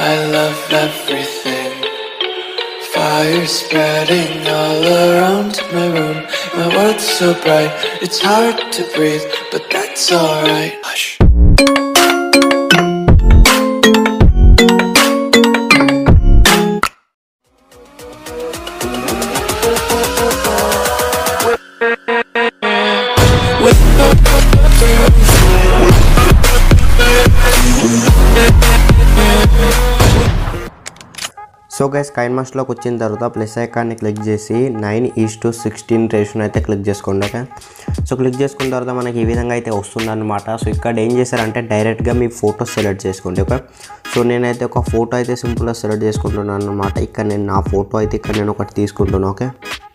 I love everything. Fire spreading all around my room. My world's so bright, it's hard to breathe, but that's alright. Hush. So guys coin మాస్టర్లోకి వచ్చిన తర్వాత plus ఐకాన్ని click చేసి nine is to sixteen రేషన్ అయితే click చేసుకోండి okay so click చేసుకున్న తర్వాత మనకి ఈ విధంగా అయితే వస్తుందన్నమాట సో ఇక్కడ ఏం చేశారంటే డైరెక్ట్గా మీ ఫోటో సెలెక్ట్ చేసుకోండి ఓకే సో నేనైతే ఒక ఫోటో అయితే సింపుల్గా సెలెక్ట్ చేసుకుంటున్నాను అనమాట ఇక్కడ నేను నా ఫోటో అయితే ఇక్కడ నేను ఒకటి తీసుకుంటున్నాను ఓకే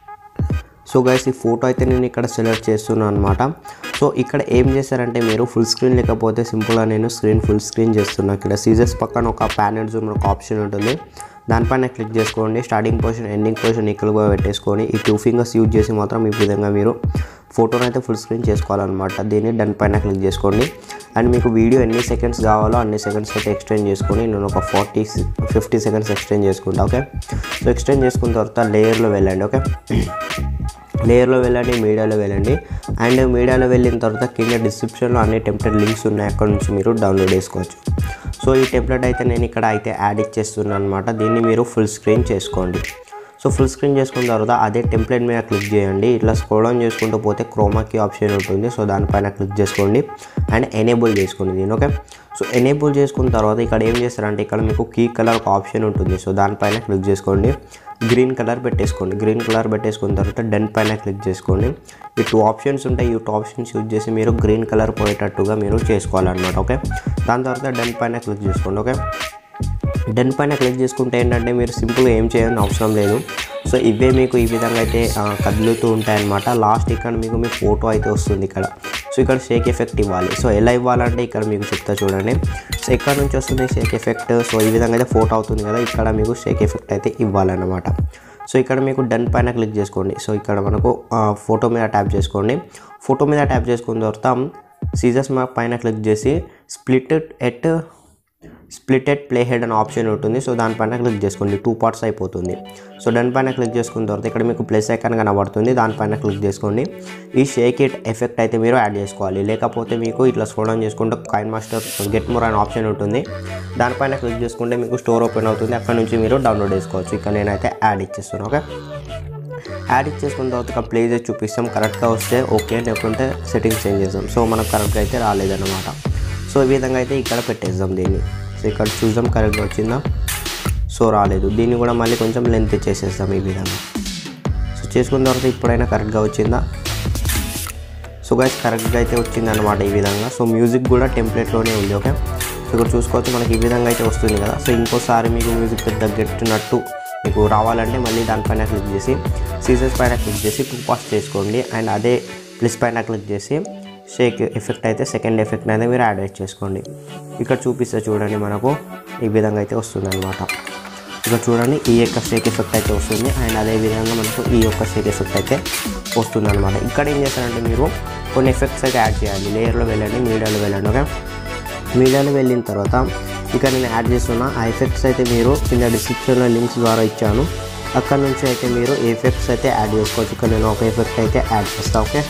సో గైస్ ఈ ఫోటో అయితే నేను ఇక్కడ సెలెక్ట్ చేస్తున్నాను అనమాట సో ఇక్కడ ఏం చేశారంటే మీరు ఫుల్ స్క్రీన్ లేకపోతే సింపుల్గా నేను స్క్రీన్ ఫుల్ స్క్రీన్ చేస్తున్నాను ఇక్కడ సీజర్స్ పక్కన ఒక ప్యానెల్ జూమ్ ఒక ఆప్షన్ ఉంటుంది దానిపైన క్లిక్ చేసుకోండి స్టార్టింగ్ పొజిషన్ ఎండింగ్ పొజిషన్ ఈక్వల్గా పెట్టేసుకొని ఈ టూ ఫింగర్స్ యూజ్ చేసి మాత్రం ఈ విధంగా మీరు ఫోటోని అయితే ఫుల్ స్క్రీన్ చేసుకోవాలన్నమాట దీన్ని డన్ పైన క్లిక్ చేసుకోండి అండ్ మీకు వీడియో ఎన్ని సెకండ్స్ కావాలో అన్ని సెకండ్స్ అయితే ఎక్స్టెండ్ చేసుకొని నేను ఒక ఫార్టీ ఫిఫ్టీ సెకండ్స్ ఎక్స్టెండ్ చేసుకుంటా ఓకే సో ఎక్స్టెండ్ చేసుకున్న తర్వాత లేయర్లో వెళ్ళండి ఓకే లేయర్లో వెళ్ళండి మీడియాలో వెళ్ళండి అండ్ మీడియాలో వెళ్ళిన తర్వాత కింద డిస్క్రిప్షన్లో అన్ని టెంప్లెట్ లింక్స్ ఉన్నాయి అక్కడ నుంచి మీరు డౌన్లోడ్ చేసుకోవచ్చు సో ఈ టెంప్లెట్ అయితే నేను ఇక్కడ అయితే యాడ్ ఇచ్చేస్తున్నాను అనమాట దీన్ని మీరు ఫుల్ స్క్రీన్ చేసుకోండి సో ఫుల్ స్క్రీన్ చేసుకున్న తర్వాత అదే టెంప్లెట్ మీద క్లిక్ చేయండి ఇట్లా స్క్రోల్ డౌన్ చేసుకుంటూ పోతే క్రోమాకి ఆప్షన్ ఉంటుంది సో దానిపైన క్లిక్ చేసుకోండి అండ్ ఎనేబుల్ చేసుకోండి దీని ఓకే సో ఎనేబుల్ చేసుకున్న తర్వాత ఇక్కడ ఏం చేస్తారంటే ఇక్కడ మీకు కీ కలర్ ఒక ఆప్షన్ ఉంటుంది సో దానిపైన క్లిక్ చేసుకోండి గ్రీన్ కలర్ పెట్టేసుకోండి గ్రీన్ కలర్ పెట్టేసుకున్న తర్వాత డన్ పైన క్లిక్ చేసుకోండి ఈ టూ ఆప్షన్స్ ఉంటాయి ఈ టూ ఆప్షన్స్ యూజ్ చేసి మీరు గ్రీన్ కలర్ పోయేటట్టుగా మీరు చేసుకోవాలన్నమాట ఓకే దాని తర్వాత డన్ పైన క్లిక్ చేసుకోండి ఓకే డన్ పైన క్లిక్ చేసుకుంటే ఏంటంటే మీరు సింపుల్గా ఏం చేయాలని అవసరం లేదు సో ఇవే మీకు ఈ విధంగా అయితే ఆ, కదులుతూ ఉంటాయన్నమాట లాస్ట్ ఇక్కడ మీకు మీ ఫోటో అయితే వస్తుంది ఇక్కడ సో ఇక్కడ షేక్ ఎఫెక్ట్ ఇవ్వాలి సో ఎలా ఇవ్వాలంటే ఇక్కడ మీకు చెప్తా చూడండి సో ఇక్కడ నుంచి వస్తుంది షేక్ ఎఫెక్ట్ సో ఈ విధంగా అయితే ఫోటో అవుతుంది కదా ఇక్కడ మీకు షేక్ ఎఫెక్ట్ అయితే ఇవ్వాలన్నమాట సో ఇక్కడ మీకు డన్ పైన క్లిక్ చేసుకోండి సో ఇక్కడ మనకు ఫోటో మీద ట్యాప్ చేసుకోండి ఫోటో మీద ట్యాప్ చేసుకున్న తర్వాత సీజర్స్ మార్క్ పైన క్లిక్ చేసి split at splitted play head అనే ఆప్షన్ ఉంటుంది సో దానిపైన క్లిక్ చేసుకోండి టూ పార్ట్స్ అయిపోతుంది సో దానిపైన క్లిక్ చేసుకున్న తర్వాత ఇక్కడ మీకు ప్లస్ ఐకాన్ కనబడుతుంది దానిపైన క్లిక్ చేసుకోండి ఈ షేక్ ఇట్ ఎఫెక్ట్ అయితే మీరు యాడ్ చేసుకోవాలి లేకపోతే మీకు ఇట్లా స్క్రోల్ డౌన్ చేసుకుంటే కాయిన్ మాస్టర్ గెట్ మోర్ అనే ఆప్షన్ ఉంటుంది దానిపైన క్లిక్ చేసుకుంటే మీకు స్టోర్ ఓపెన్ అవుతుంది అక్కడ నుంచి మీరు డౌన్లోడ్ చేసుకోవచ్చు ఇక్కడ నేనైతే యాడ్ ఇచ్చేస్తాను ఓకే యాడ్ ఇచ్చేసుకున్న తర్వాత ఇక ప్లే చేసి చూపిస్తాం కరెక్ట్గా వస్తే ఓకే లేకుంటే సెట్టింగ్స్ చేంజ్ చేద్దాం సో మనకు కరెక్ట్గా అయితే రాలేదన్నమాట సో ఈ విధంగా అయితే ఇక్కడ పెట్టేద్దాం దీన్ని సో ఇక్కడ చూద్దాం కరెక్ట్గా వచ్చిందా సో రాలేదు దీన్ని కూడా మళ్ళీ కొంచెం లెంత్ చేసేస్తాం ఈ విధంగా సో చేసుకున్న తర్వాత ఇప్పుడైనా కరెక్ట్గా వచ్చిందా సో గైస్ కరెక్ట్గా అయితే వచ్చింది అనమాట ఈ విధంగా సో మ్యూజిక్ కూడా టెంప్లెట్లోనే ఉంది ఓకే సో ఇక్కడ చూసుకోవచ్చు మనకి ఈ విధంగా అయితే వస్తుంది కదా సో ఇంకోసారి మీకు మ్యూజిక్ తగ్గట్టున్నట్టు మీకు రావాలంటే మళ్ళీ దానిపైన క్లిక్ చేసి సీజర్స్ పైన క్లిక్ చేసి టూ పాస్ చేసుకోండి అండ్ అదే ప్లస్ పైన క్లిక్ చేసి షేక్ ఎఫెక్ట్ అయితే సెకండ్ ఎఫెక్ట్ అయితే మీరు యాడ్ చేసుకోండి ఇక్కడ చూపిస్తే చూడండి మనకు ఈ విధంగా అయితే వస్తుంది అనమాట ఇక్కడ చూడండి ఈ యొక్క షేక్ ఎఫెక్ట్ అయితే వస్తుంది అండ్ అదే విధంగా మనకు ఈ యొక్క షేక్ ఎఫెక్ట్ అయితే వస్తుంది అనమాట ఇక్కడ ఏం చేస్తారంటే మీరు కొన్ని ఎఫెక్ట్స్ అయితే యాడ్ చేయాలి లేయర్లో వెళ్ళండి మీడియాలో వెళ్ళండి ఓకే మీడియాలో వెళ్ళిన తర్వాత ఇక నేను యాడ్ చేస్తున్న ఆ ఎఫెక్ట్స్ అయితే మీరు కింద డిస్క్రిప్షన్లో లింక్స్ ద్వారా ఇచ్చాను అక్కడ నుంచి అయితే మీరు ఎఫెక్ట్స్ అయితే యాడ్ చేసుకోవచ్చు ఇక్కడ నేను ఒక ఎఫెక్ట్ అయితే యాడ్ చేస్తాను ఓకే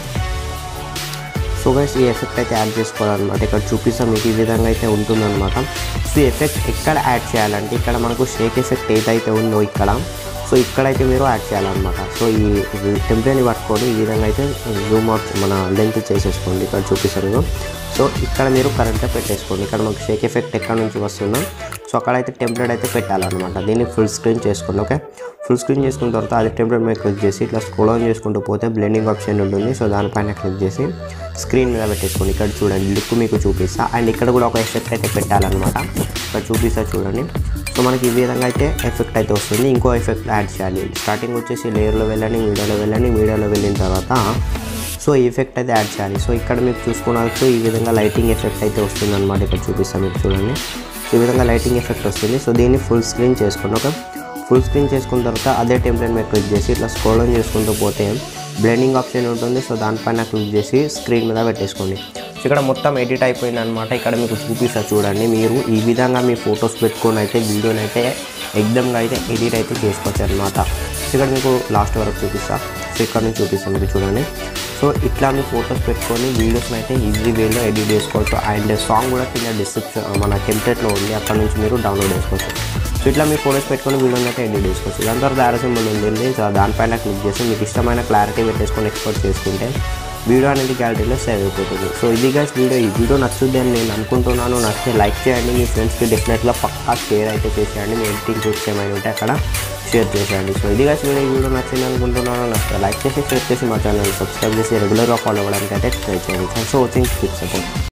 సో గైస్ ఈ ఎఫెక్ట్ అయితే యాడ్ చేసుకోవాలన్నమాట ఇక్కడ చూపిస్తాం మీకు ఈ విధంగా అయితే ఉంటుందన్నమాట సో ఈ ఎఫెక్ట్ ఎక్కడ యాడ్ చేయాలంటే ఇక్కడ మనకు షేక్ ఎఫెక్ట్ ఏదైతే ఉందో ఇక్కడ సో ఇక్కడైతే మీరు యాడ్ చేయాలన్నమాట సో ఈ టెంప్లెట్ని పట్టుకొని ఈ విధంగా అయితే జూమ్ అవుట్ మన లెంత్ చేసేసుకోండి ఇక్కడ చూపిస్తాను సో ఇక్కడ మీరు కరెంట్గా పెట్టేసుకోండి ఇక్కడ మనకు షేక్ ఎఫెక్ట్ ఎక్కడ నుంచి వస్తుందో సో అక్కడైతే టెంప్లెట్ అయితే పెట్టాలన్నమాట దీన్ని ఫుల్ స్క్రీన్ చేసుకోండి ఓకే ఫుల్ స్క్రీన్ చేసుకున్న తర్వాత అది టెంప్లెట్ మీద క్లిక్ చేసి ఇట్లా స్క్రోల్ ఆన్ చేసుకుంటూ పోతే బ్లెండింగ్ ఆప్షన్ ఉంటుంది సో దానిపైన క్లిక్ చేసి స్క్రీన్ మీద పెట్టేసుకోండి ఇక్కడ చూడండి లుక్ మీకు చూపిస్తా అండ్ ఇక్కడ కూడా ఒక ఎఫెక్ట్ అయితే పెట్టాలన్నమాట ఇక్కడ చూపిస్తా చూడండి సో మనకి ఈ విధంగా అయితే ఎఫెక్ట్ అయితే వస్తుంది ఇంకో ఎఫెక్ట్ యాడ్ చేయాలి స్టార్టింగ్ వచ్చేసి లేయర్లో వెళ్ళండి మీడియాలో వెళ్ళండి మీడియాలో వెళ్ళిన తర్వాత సో ఈ ఎఫెక్ట్ అయితే యాడ్ చేయాలి సో ఇక్కడ మీకు చూసుకున్నట్టు ఈ విధంగా లైటింగ్ ఎఫెక్ట్ అయితే వస్తుంది అనమాట ఇక్కడ చూపిస్తాను మీకు చూడండి ఈ విధంగా లైటింగ్ ఎఫెక్ట్ వస్తుంది సో దీన్ని ఫుల్ స్క్రీన్ చేసుకోండి ఓకే ఫుల్ స్క్రీన్ చేసుకున్న తర్వాత అదే టెంప్లెట్ మీద క్లిక్ చేసి ఇట్లా స్క్రోల్ ఆన్ చేసుకుంటూ పోతే బ్లెండింగ్ ఆప్షన్ ఉంటుంది సో దానిపైన క్లిక్ చేసి స్క్రీన్ మీద పెట్టేసుకోండి సో ఇక్కడ మొత్తం ఎడిట్ అయిపోయింది అనమాట ఇక్కడ మీకు చూపిస్తా చూడండి మీరు ఈ విధంగా మీ ఫొటోస్ పెట్టుకొని అయితే వీడియోని అయితే ఎగ్దమ్గా అయితే ఎడిట్ అయితే చేసుకోవచ్చు అనమాట సో ఇక్కడ మీకు లాస్ట్ వరకు చూపిస్తా సో ఇక్కడ నుంచి చూపిస్తాను మీరు చూడండి సో ఇట్లా మీ ఫొటోస్ పెట్టుకొని వీడియోస్ని అయితే ఈజీ వేలో ఎడిట్ చేసుకోవచ్చు అండ్ సాంగ్ కూడా కింద డిస్క్రిప్షన్ మన టెంప్లెట్లో ఉంది అక్కడ నుంచి మీరు డౌన్లోడ్ చేసుకోవచ్చు సో ఇట్లా మీ ఫోటోస్ పెట్టుకొని వీడియోని అయితే ఎడిట్ చేసుకోవచ్చు దాని తర్వాత యారో సింబల్ ఉంది సో దానిపైన క్లిక్ చేసి మీకు ఇష్టమైన క్లారిటీ పెట్టేసుకొని ఎక్స్పోర్ట్ చేసుకుంటే వీడియో అనేది గ్యాలరీలో సేవ్ అయిపోతుంది సో ఇది గైస్ వీడియో ఈ వీడియో నచ్చుద్ది అని నేను అనుకుంటున్నాను నచ్చితే లైక్ చేయండి మీ ఫ్రెండ్స్కి డెఫినెట్గా పక్కా షేర్ అయితే చేసేయండి మీ ఎడిటింగ్ టిప్స్ ఏమైనా ఉంటే అక్కడ షేర్ చేసేయండి సో ఇది గైస్ వీడియో ఈ వీడియో నచ్చింది అనుకుంటున్నాను నచ్చితే లైక్ చేసి షేర్ చేసి మా ఛానల్ సబ్స్క్రైబ్ చేసి రెగ్యులర్గా ఫాలో అవ్వడానికి అయితే ట్రై చేయండి thanks for watching keep support